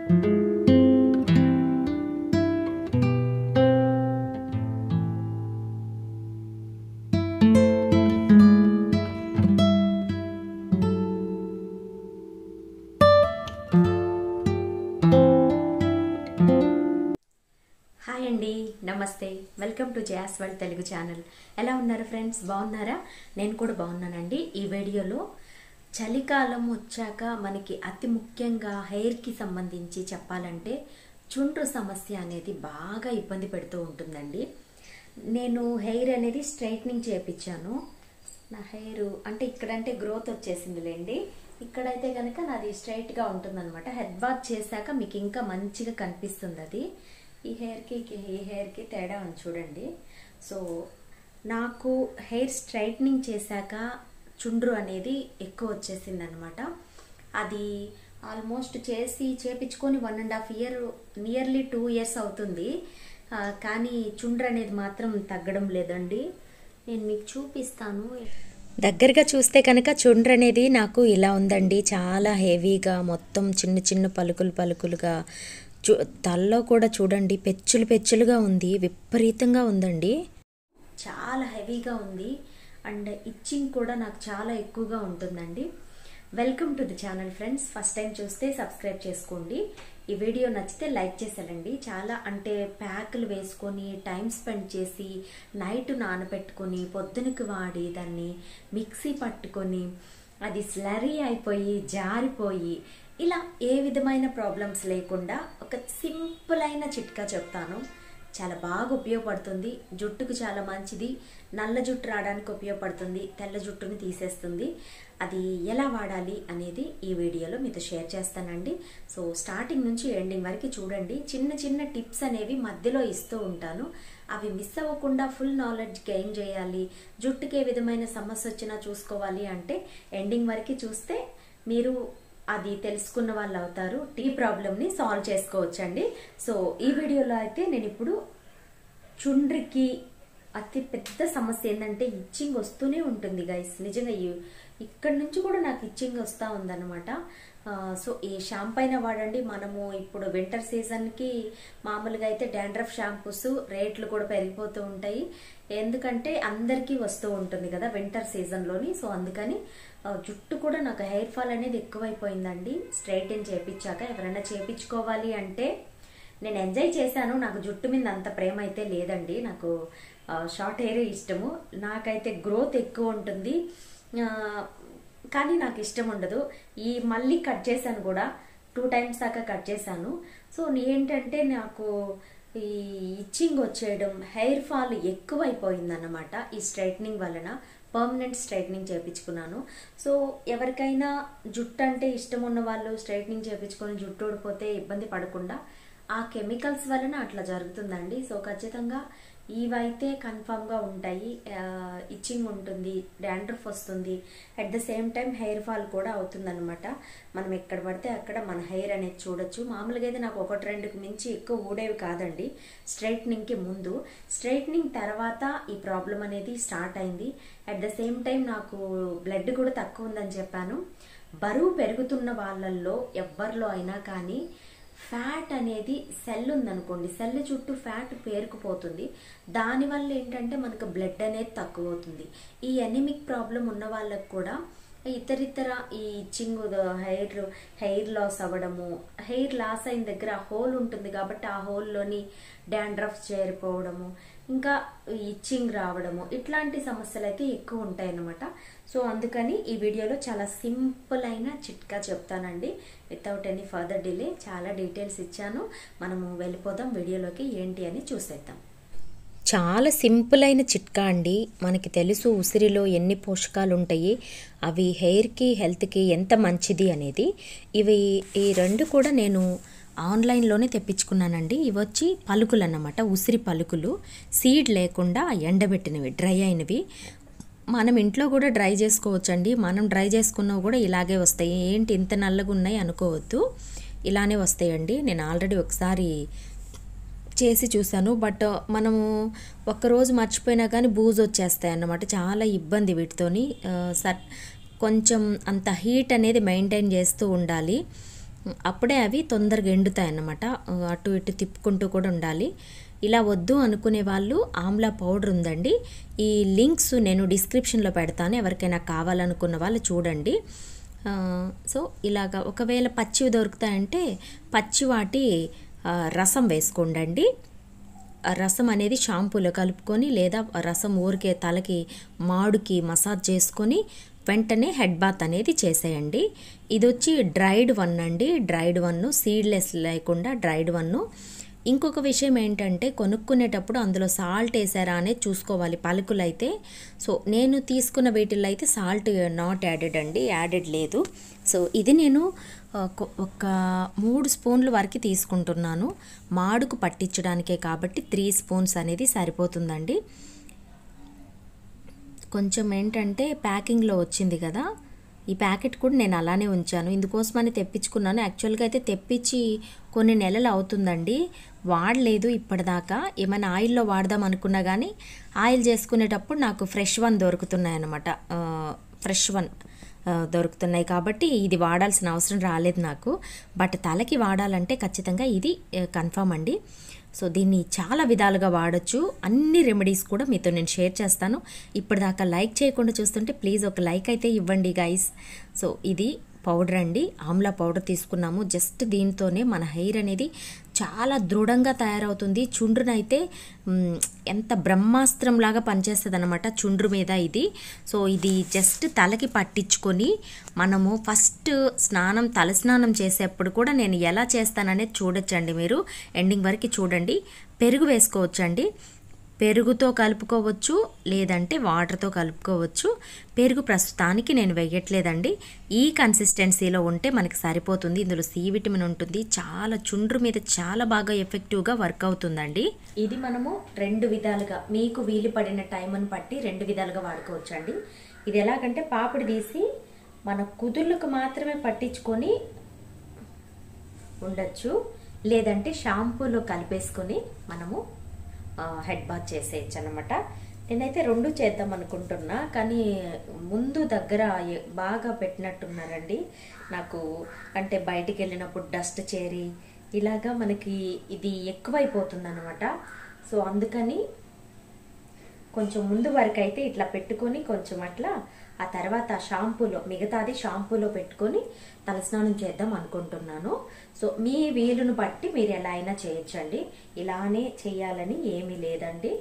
hi అండి నమస్తే welcome to Jaya's world Telugu channel ఎలా ఉన్నారు ఫ్రెండ్స్ బాగున్నారా నేను కూడా బాగున్నానండి ఈ వీడియోలో చలికాలం వచ్చాక మనకి అతి ముఖ్యంగా హెయిర్కి సంబంధించి చెప్పాలంటే చుండ్రు సమస్య అనేది బాగా ఇబ్బంది పెడుతూ ఉంటుందండి నేను హెయిర్ అనేది స్ట్రైట్నింగ్ చేయించాను నా హెయిర్ అంటే ఇక్కడంటే గ్రోత్ వచ్చేసిందిలేండి ఇక్కడైతే కనుక నాది స్ట్రైట్గా ఉంటుందన్నమాట హెడ్ బాత్ చేశాక మీకు ఇంకా మంచిగా కనిపిస్తుంది అది ఈ హెయిర్కి ఈ హెయిర్కి తేడా ఉంది చూడండి సో నాకు హెయిర్ స్ట్రైట్నింగ్ చేశాక చుండ్రు అనేది ఎక్కువ వచ్చేసింది అనమాట అది ఆల్మోస్ట్ చేసి చేపించుకొని one and half year nearly two years అవుతుంది ఆ, కానీ చుండ్రు అనేది మాత్రం తగ్గడం లేదండి నేను మీకు చూపిస్తాను దగ్గరగా చూస్తే కనుక చుండ్రు అనేది నాకు ఇలా ఉందండి చాలా హెవీగా మొత్తం చిన్న చిన్న పలుకులు పలుకులుగా చూ తల్లో కూడా చూడండి పెచ్చులు పెచ్చులుగా ఉంది విపరీతంగా ఉందండి చాలా హెవీగా ఉంది అండ్ ఇచ్చింగ్ కూడా నాకు చాలా ఎక్కువగా ఉంటుందండి welcome to the channel friends first time చూస్తే సబ్స్క్రైబ్ చేసుకోండి ఈ వీడియో నచ్చితే లైక్ చేసేయండి చాలా అంటే ప్యాకులు వేసుకొని టైం స్పెండ్ చేసి నైట్ నానబెట్టుకొని పొద్దునకి వాడి దాన్ని మిక్సీ పట్టుకొని అది స్లరీ అయిపోయి జారిపోయి ఇలా ఏ విధమైన ప్రాబ్లమ్స్ లేకుండా ఒక సింపుల్ అయిన చిట్కా చెప్తాను చాలా బాగా ఉపయోగపడుతుంది జుట్టుకు చాలా మంచిది నల్ల జుట్టు రావడానికి ఉపయోగపడుతుంది తెల్ల జుట్టుని తీసేస్తుంది అది ఎలా వాడాలి అనేది ఈ వీడియోలో మీతో షేర్ చేస్తానండి సో స్టార్టింగ్ నుంచి ఎండింగ్ వరకు చూడండి చిన్న చిన్న టిప్స్ అనేవి మధ్యలో ఇస్తూ ఉంటాను అవి మిస్ అవ్వకుండా ఫుల్ నాలెడ్జ్ గెయిన్ చేయాలి జుట్టుకి ఏ విధమైన సమస్య వచ్చినా చూసుకోవాలి అంటే ఎండింగ్ వరకు చూస్తే మీరు అది తెలుసుకున్న వాళ్ళు అవుతారు టీ ప్రాబ్లమ్ని సాల్వ్ చేసుకోవచ్చండి సో ఈ వీడియోలో అయితే నేను ఇప్పుడు చుండ్రికి అతి పెద్ద సమస్య ఏంటంటే ఇచ్చింగ్ వస్తూనే ఉంటుంది గైస్ నిజంగా ఈ- ఇక్కడ నుంచి కూడా నాకు ఇచ్చింగ్ వస్తూ ఉందన్నమాట ఆ, సో ఈ షాంపూ అయినా వాడండి మనము ఇప్పుడు వింటర్ సీజన్కి మామూలుగా అయితే డాండ్రఫ్ షాంపూస్ రేట్లు కూడా పెరిగిపోతూ ఉంటాయి ఎందుకంటే అందరికీ వస్తూ ఉంటుంది కదా వింటర్ సీజన్లోని సో అందుకని ఆ, జుట్టు కూడా నాకు హెయిర్ ఫాల్ అనేది ఎక్కువైపోయిందండి స్ట్రైటన్ చేపించాక ఎవరైనా చేపించుకోవాలి అంటే నేను ఎంజాయ్ చేశాను నాకు జుట్టు మీద అంత ప్రేమ అయితే లేదండి నాకు షార్ట్ హెయిర్ ఇష్టము నాకైతే గ్రోత్ ఎక్కువ ఉంటుంది ఆ, కానీ నాకు ఇష్టం ఉండదు ఈ మళ్ళీ కట్ చేశాను కూడా టూ టైమ్స్ దాకా కట్ చేశాను సో ఏంటంటే నాకు ఈ ఇచ్చింగ్ వచ్చేయడం హెయిర్ ఫాల్ ఎక్కువైపోయిందన్నమాట ఈ స్ట్రైట్నింగ్ వలన పర్మనెంట్ స్ట్రైట్నింగ్ చేయించుకున్నాను సో ఎవరికైనా జుట్టు అంటే ఇష్టం ఉన్న వాళ్ళు స్ట్రైట్నింగ్ చేయించుకొని జుట్టు ఊడిపోతే ఇబ్బంది పడకుండా ఆ కెమికల్స్ వలన అట్లా జరుగుతుందండి సో ఖచ్చితంగా ఇవైతే కన్ఫామ్గా ఉంటాయి ఇచ్చింగ్ ఉంటుంది డాండ్రఫ్ వస్తుంది at the same time hair fall కూడా అవుతుందన్నమాట మనం ఎక్కడ పడితే అక్కడ మన హెయిర్ అనేది చూడొచ్చు మామూలుగా అయితే నాకు ఒకటి రెండుకి మించి ఎక్కువ ఊడేవి కాదండి స్ట్రైట్నింగ్కి ముందు స్ట్రైట్నింగ్ తర్వాత ఈ ప్రాబ్లం అనేది స్టార్ట్ అయింది అట్ ద సేమ్ టైం నాకు బ్లడ్ కూడా తక్కువ ఉందని చెప్పాను బరువు పెరుగుతున్న వాళ్ళల్లో ఎవ్వరిలో అయినా కానీ ఫ్యాట్ అనేది సెల్ ఉందనుకోండి సెల్ చుట్టూ ఫ్యాట్ పేరుకుపోతుంది దానివల్ల ఏంటంటే మనకు బ్లడ్ అనేది తక్కువ అవుతుంది ఈ ఎనిమిక్ ప్రాబ్లం ఉన్న వాళ్ళకు కూడా ఇతరితర ఈ ఇచ్చింగ్ హెయిర్ హెయిర్ లాస్ అవ్వడము హెయిర్ లాస్ అయిన దగ్గర హోల్ ఉంటుంది కాబట్టి ఆ హోల్లోని డాండ్రఫ్ చేరిపోవడము ఇంకా ఇచ్చింగ్ రావడము ఇట్లాంటి సమస్యలు అయితే ఎక్కువ ఉంటాయి అన్నమాట సో అందుకని ఈ వీడియోలో చాలా సింపుల్ అయిన చిట్కా చెప్తానండి వితౌట్ ఎనీ ఫర్దర్ డిలే చాలా డీటెయిల్స్ ఇచ్చాను మనము వెళ్ళిపోదాం వీడియోలోకి ఏంటి అని చూసేద్దాం చాలా సింపుల్ అయిన చిట్కా అండి మనకి తెలుసు ఉసిరిలో ఎన్ని పోషకాలు ఉంటాయి అవి హెయిర్కి హెల్త్కి ఎంత మంచిది అనేది ఇవి ఈ రెండు కూడా నేను ఆన్లైన్లోనే తెప్పించుకున్నానండి ఇవి వచ్చి పలుకులు అన్నమాట ఉసిరి పలుకులు సీడ్ లేకుండా ఎండబెట్టినవి డ్రై అయినవి మనం ఇంట్లో కూడా డ్రై చేసుకోవచ్చండి మనం డ్రై చేసుకున్నవి కూడా ఇలాగే వస్తాయి ఏంటి ఇంత నల్లగా ఉన్నాయి అనుకోవద్దు ఇలానే వస్తాయండి నేను ఆల్రెడీ ఒకసారి చేసి చూశాను బట్ మనము ఒక్కరోజు మర్చిపోయినా కానీ బూజు వచ్చేస్తాయి అన్నమాట చాలా ఇబ్బంది వీటితోని ఆ, సర్ కొంచెం అంత హీట్ అనేది మెయింటైన్ చేస్తూ ఉండాలి అప్పుడే అవి తొందరగా ఎండుతాయి అన్నమాట అటు ఇటు తిప్పుకుంటూ కూడా ఉండాలి ఇలా వద్దు అనుకునే వాళ్ళు ఆమ్లా పౌడర్ ఉందండి ఈ లింక్స్ నేను డిస్క్రిప్షన్లో పెడతాను ఎవరికైనా కావాలనుకున్న వాళ్ళు చూడండి ఆ, సో ఇలాగా ఒకవేళ పచ్చివి దొరుకుతాయంటే పచ్చి వాటి ఆ, రసం వేసుకోండి ఆ రసం అనేది షాంపూలో కలుపుకొని లేదా ఆ రసం ఊరికే తలకి మాడుకి మసాజ్ చేసుకొని వెంటనే హెడ్ బాత్ అనేది చేసేయండి ఇది వచ్చి డ్రైడ్ వన్ అండి డ్రైడ్ వన్ సీడ్లెస్ లేకుండా డ్రైడ్ వన్ ఇంకొక విషయం ఏంటంటే కొనుక్కునేటప్పుడు అందులో సాల్ట్ వేసారా అనేది చూసుకోవాలి పలుకులు అయితే సో నేను తీసుకున్న వీటిల్లో అయితే సాల్ట్ నాట్ యాడెడ్ అండి యాడెడ్ లేదు సో ఇది నేను ఆ, కొ- ఒక మూడు స్పూన్ల వరకు తీసుకుంటున్నాను మాడుకు పట్టించడానికే కాబట్టి త్రీ స్పూన్స్ అనేది సరిపోతుందండి కొంచెం ఏంటంటే ప్యాకింగ్లో వచ్చింది కదా ఈ ప్యాకెట్ కూడా నేను అలానే ఉంచాను ఇందుకోసమని తెప్పించుకున్నాను యాక్చువల్గా అయితే తెప్పించి కొన్ని నెలలు అవుతుందండి వాడలేదు ఇప్పటిదాకా ఏమైనా ఆయిల్లో వాడదాం అనుకున్నా కానీ ఆయిల్ చేసుకునేటప్పుడు నాకు ఫ్రెష్ వన్ దొరుకుతున్నాయి అన్నమాట ఫ్రెష్ వన్ ఆ, దొరుకుతున్నాయి కాబట్టి ఇది వాడాల్సిన అవసరం రాలేదు నాకు బట్ తలకి వాడాలంటే ఖచ్చితంగా ఇది కన్ఫామ్ అండి సో దీన్ని చాలా విధాలుగా వాడచ్చు అన్ని రెమెడీస్ కూడా మీతో నేను షేర్ చేస్తాను ఇప్పటిదాకా లైక్ చేయకుండా చూస్తుంటే ప్లీజ్ ఒక లైక్ అయితే ఇవ్వండి గైస్ సో ఇది పౌడర్ అండి ఆమ్లా పౌడర్ తీసుకున్నాము జస్ట్ దీంతోనే మన హెయిర్ అనేది చాలా దృఢంగా తయారవుతుంది చుండ్రునైతే మ్, ఎంత బ్రహ్మాస్త్రం లాగా పనిచేస్తుంది అనమాట చుండ్రు మీద ఇది సో ఇది జస్ట్ తలకి పట్టించుకొని మనము ఫస్ట్ స్నానం తల స్నానం చేసేప్పుడు కూడా నేను ఎలా చేస్తాననేది చూడొచ్చండి మీరు ఎండింగ్ వరకు చూడండి పెరుగు వేసుకోవచ్చండి పెరుగుతో కలుపుకోవచ్చు లేదంటే వాటర్తో కలుపుకోవచ్చు పెరుగు ప్రస్తుతానికి నేను వేయట్లేదండి ఈ కన్సిస్టెన్సీలో ఉంటే మనకి సరిపోతుంది ఇందులో సి విటమిన్ ఉంటుంది చాలా చుండ్రు మీద చాలా బాగా ఎఫెక్టివ్గా వర్క్ అవుతుందండి ఇది మనము రెండు విధాలుగా మీకు వీలు పడిన టైంని బట్టి రెండు విధాలుగా వాడుకోవచ్చు అండి ఇది ఎలాగంటే పాపిడి తీసి మన కుదుళ్ళకు మాత్రమే పట్టించుకొని ఉండొచ్చు లేదంటే షాంపూలో కలిపేసుకొని మనము ఆ, హెడ్ బాత్ చేసేయచ్చు అనమాట నేనైతే రెండు చేద్దాం అనుకుంటున్నా కానీ ముందు దగ్గర ఎ- బాగా పెట్టినట్టున్నారండి నాకు అంటే బయటికి వెళ్ళినప్పుడు డస్ట్ చేరి ఇలాగా మనకి ఇది ఎక్కువైపోతుంది అనమాట సో అందుకని కొంచెం ముందు వరకు అయితే ఇట్లా పెట్టుకొని కొంచెం అట్లా ఆ తర్వాత షాంపూలో మిగతాది షాంపూలో పెట్టుకొని తలస్నానం చేద్దాం అనుకుంటున్నాను సో మీ వీలును బట్టి మీరు ఎలా అయినా చేయొచ్చండి ఇలానే చేయాలని ఏమీ లేదండి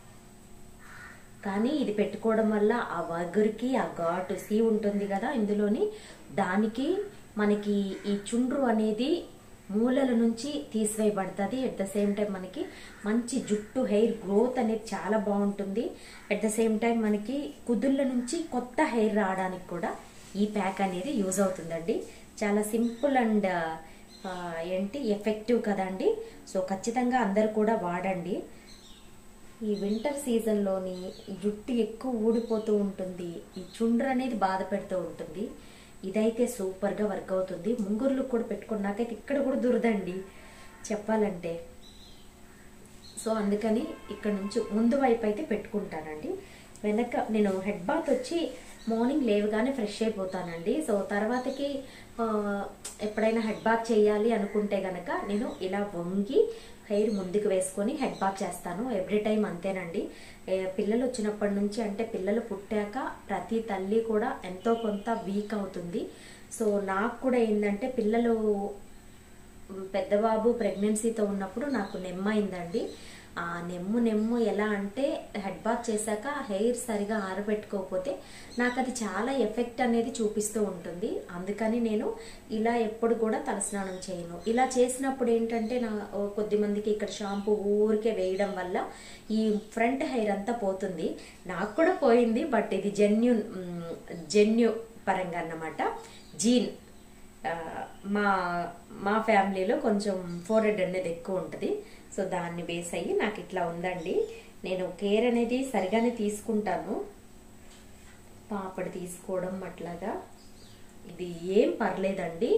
కానీ ఇది పెట్టుకోవడం వల్ల ఆ వగరికి ఆ ఘాటు సీ ఉంటుంది కదా ఇందులోని దానికి మనకి ఈ చుండ్రు అనేది మూలల నుంచి తీసివేయబడుతుంది అట్ ద సేమ్ టైం మనకి మంచి జుట్టు హెయిర్ గ్రోత్ అనేది చాలా బాగుంటుంది అట్ ద సేమ్ టైం మనకి కుదుళ్ళ నుంచి కొత్త హెయిర్ రావడానికి కూడా ఈ ప్యాక్ అనేది యూజ్ అవుతుందండి చాలా సింపుల్ అండ్ ఏంటి ఎఫెక్టివ్ కదండి సో ఖచ్చితంగా అందరు కూడా వాడండి ఈ వింటర్ సీజన్లోని జుట్టు ఎక్కువ ఊడిపోతూ ఉంటుంది ఈ చుండ్రు అనేది బాధ పెడుతూ ఉంటుంది ఇదైతే సూపర్గా వర్క్ అవుతుంది ముంగుర్లు కూడా పెట్టుకుని నాకైతే ఇక్కడ కూడా దురదండి చెప్పాలంటే సో అందుకని ఇక్కడ నుంచి ముందు వైపు అయితే పెట్టుకుంటానండి వెనక నేను హెడ్ బాత్ వచ్చి మార్నింగ్ లేవగానే ఫ్రెష్ అయిపోతానండి సో తర్వాతకి ఆ, ఎప్పుడైనా హెడ్ బాత్ చేయాలి అనుకుంటే గనక నేను ఇలా వంగి హెయిర్ ముందుకు వేసుకొని హెడ్ బాత్ చేస్తాను ఎవ్రీ టైం అంతేనండి ఏ, పిల్లలు వచ్చినప్పటి నుంచి అంటే పిల్లలు పుట్టాక ప్రతి తల్లి కూడా ఎంతో కొంత వీక్ అవుతుంది సో నాకు కూడా ఏంటంటే పిల్లలు పెద్ద బాబు ప్రెగ్నెన్సీతో ఉన్నప్పుడు నాకు నెమ్మైందండి ఆ నెమ్ము నెమ్ము ఎలా అంటే హెడ్ బాత్ చేశాక హెయిర్ సరిగా ఆరబెట్టుకోకపోతే నాకు అది చాలా ఎఫెక్ట్ అనేది చూపిస్తూ ఉంటుంది అందుకని నేను ఇలా ఎప్పుడు కూడా తలస్నానం చేయను ఇలా చేసినప్పుడు ఏంటంటే నా ఓ కొద్ది మందికి ఇక్కడ షాంపూ ఊరికే వేయడం వల్ల ఈ ఫ్రంట్ హెయిర్ అంతా పోతుంది నాకు కూడా పోయింది బట్ ఇది జెన్యున్ జెన్యు పరంగా అన్నమాట జీన్ ఆ, మా మా ఫ్యామిలీలో కొంచెం ఫోర్ హెడ్ అనేది ఎక్కువ ఉంటుంది సో దాన్ని బేస్ అయ్యి నాకు ఇట్లా ఉందండి నేను కేర్ అనేది సరిగానే తీసుకుంటాను పాపడి తీసుకోవడం అట్లాగా ఇది ఏం పర్లేదండి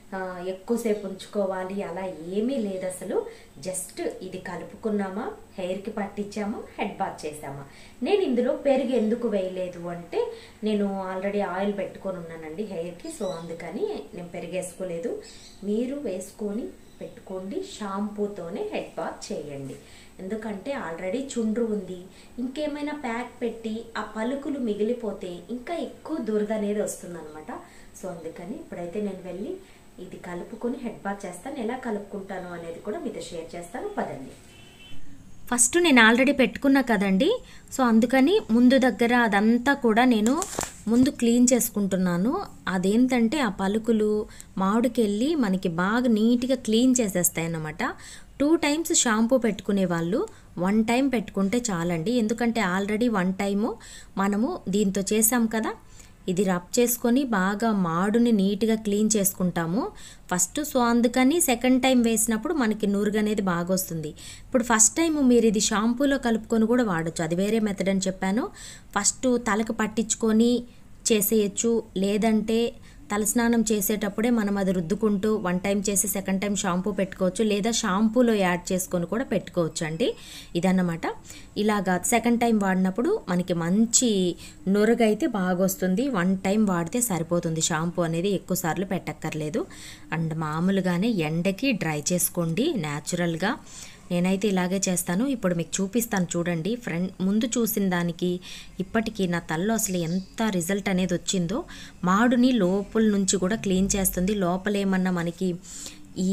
ఆ, ఎక్కువసేపు ఉంచుకోవాలి అలా ఏమీ లేదు అసలు జస్ట్ ఇది కలుపుకున్నామా హెయిర్కి పట్టించామా హెడ్ బాత్ చేసామా నేను ఇందులో పెరుగు ఎందుకు వేయలేదు అంటే నేను ఆల్రెడీ ఆయిల్ పెట్టుకొని ఉన్నానండి హెయిర్కి సో అందుకని నేను పెరుగు వేసుకోలేదు మీరు వేసుకొని పెట్టుకోండి షాంపూతోనే హెడ్ బాత్ చేయండి ఎందుకంటే ఆల్రెడీ చుండ్రు ఉంది ఇంకేమైనా ప్యాక్ పెట్టి ఆ పలుకులు మిగిలిపోతే ఇంకా ఎక్కువ దురద అనేది వస్తుందన్నమాట సో అందుకని ఇప్పుడైతే నేను వెళ్ళి ఇది కలుపుకొని హెడ్ బాత్ చేస్తాను ఎలా కలుపుకుంటాను అనేది కూడా మీతో షేర్ చేస్తాను పదండి ఫస్ట్ నేను ఆల్రెడీ పెట్టుకున్నా కదండి సో అందుకని ముందు దగ్గర అదంతా కూడా నేను ముందు క్లీన్ చేసుకుంటున్నాను అదేంటంటే ఆ పలుకులు మామిడికెళ్ళి మనకి బాగా నీట్గా క్లీన్ చేసేస్తాయి అన్నమాట టూ టైమ్స్ షాంపూ పెట్టుకునే వాళ్ళు వన్ టైం పెట్టుకుంటే చాలండి ఎందుకంటే ఆల్రెడీ వన్ టైము మనము దీంతో చేసాం కదా ఇది రబ్ చేసుకొని బాగా మాడుని నీట్గా క్లీన్ చేసుకుంటాము ఫస్ట్ సో అందుకని సెకండ్ టైం వేసినప్పుడు మనకి నురుగు అనేది బాగా వస్తుంది ఇప్పుడు ఫస్ట్ టైం మీరు ఇది షాంపూలో కలుపుకొని కూడా వాడచ్చు అది వేరే మెథడ్ అని చెప్పాను ఫస్ట్ తలకు పట్టించుకొని చేసేయచ్చు లేదంటే తలస్నానం చేసేటప్పుడే మనం అది రుద్దుకుంటూ వన్ టైం చేసి సెకండ్ టైం షాంపూ పెట్టుకోవచ్చు లేదా షాంపూలో యాడ్ చేసుకొని కూడా పెట్టుకోవచ్చు అండి ఇదన్నమాట ఇలాగా సెకండ్ టైం వాడినప్పుడు మనకి మంచి నురగైతే బాగా వస్తుంది వన్ టైం వాడితే సరిపోతుంది షాంపూ అనేది ఎక్కువ సార్లు పెట్టక్కర్లేదు అండ్ మామూలుగానే ఎండకి డ్రై చేసుకోండి న్యాచురల్గా నేనైతే ఇలాగే చేస్తాను ఇప్పుడు మీకు చూపిస్తాను చూడండి ఫ్రంట్ ముందు చూసిన దానికి ఇప్పటికీ నా తల్లో అసలు ఎంత రిజల్ట్ అనేది వచ్చిందో మాడుని లోపల నుంచి కూడా క్లీన్ చేస్తుంది లోపల ఏమన్నా మనకి ఈ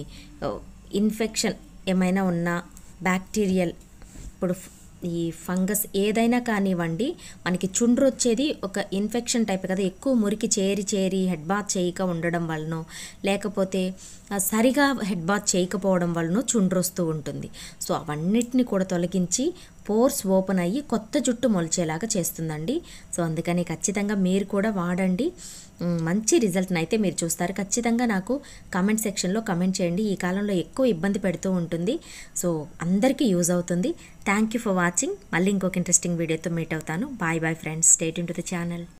ఇన్ఫెక్షన్ ఏమైనా ఉన్నా బ్యాక్టీరియల్ ఇప్పుడు ఈ ఫంగస్ ఏదైనా కానివ్వండి మనకి చుండ్రు వచ్చేది ఒక ఇన్ఫెక్షన్ టైప్ కదా ఎక్కువ మురికి చేరి చేరి హెడ్ బాత్ చేయక ఉండడం వలన లేకపోతే ఆ, సరిగా హెడ్ బాత్ చేయకపోవడం వలన చుండ్రు వస్తూ ఉంటుంది సో అవన్నిటిని కూడా తొలగించి పోర్స్ ఓపెన్ అయ్యి కొత్త జుట్టు మొలిచేలాగా చేస్తుందండి సో అందుకని ఖచ్చితంగా మీరు కూడా వాడండి ఉమ్, మంచి రిజల్ట్ని అయితే మీరు చూస్తారు ఖచ్చితంగా నాకు కామెంట్ సెక్షన్లో కమెంట్ చేయండి ఈ కాలంలో ఎక్కువ ఇబ్బంది పెడుతూ ఉంటుంది సో అందరికీ యూజ్ అవుతుంది థ్యాంక్ యూ ఫర్ వాచింగ్ మళ్ళీ ఇంకొక ఇంట్రెస్టింగ్ వీడియోతో మీట్ అవుతాను బాయ్ బాయ్ ఫ్రెండ్స్ స్టేట్ ఇన్ టు ద ఛానల్